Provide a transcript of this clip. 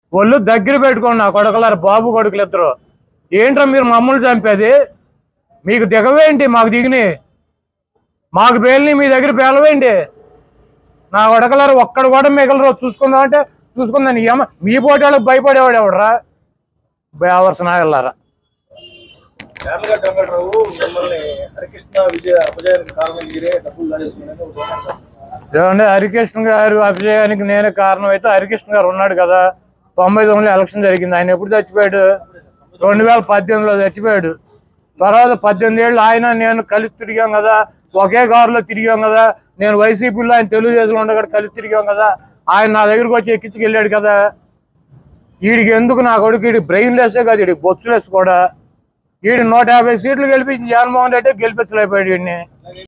ఒళ్ళు దగ్గర పెట్టుకోండి నా కొడుకులారు బాబు కొడుకులు ఇద్దరు ఏంట్రా మీరు మమ్మల్ని చంపేది మీకు దిగవేంటి మాకు దిగిని మాకు పేలిని మీ దగ్గర పేలవేంటి నా కొడకలారు ఒక్కడు కూడా మిగలరు చూసుకుందాం అంటే చూసుకుందాం ఏమ మీ పోటీ వాళ్ళకి భయపడేవాడు ఎవడరా బేవర్స్ నాగల్లారా యార్లగడ్డ వెంకట్రావు మిమ్మల్ని హరికృష్ణ విజయ అపజయానికి కారణం మీరే డబ్బులు దాచేసుకున్నారని ఒక దోషం సార్. ఏమంటే హరికృష్ణ గారు అభిజయానికి నేనే కారణం అయితే హరికృష్ణ గారు ఉన్నాడు కదా తొంభై తొమ్మిదిలో ఎలక్షన్ జరిగింది ఆయన ఎప్పుడు చచ్చిపోయాడు రెండు వేల పద్దెనిమిదిలో చచ్చిపోయాడు తర్వాత పద్దెనిమిది ఏళ్ళు ఆయన నేను కలిసి తిరిగాం కదా ఒకే కారులో తిరిగాం కదా నేను వైసీపీలో ఆయన తెలుగుదేశంలో ఉండగా కలిసి తిరిగాం కదా ఆయన నా దగ్గరికి వచ్చి ఎక్కించుకెళ్ళాడు కదా వీడికి ఎందుకు నా కొడుకు వీడి బ్రెయిన్ లెస్సే కదా వీడికి బొచ్చు లెస్ కూడా వీడి నూట యాభై సీట్లు గెలిపించి జగన్మోహన్ రెడ్డి గెలిపించలేకపోయాడు వీడిని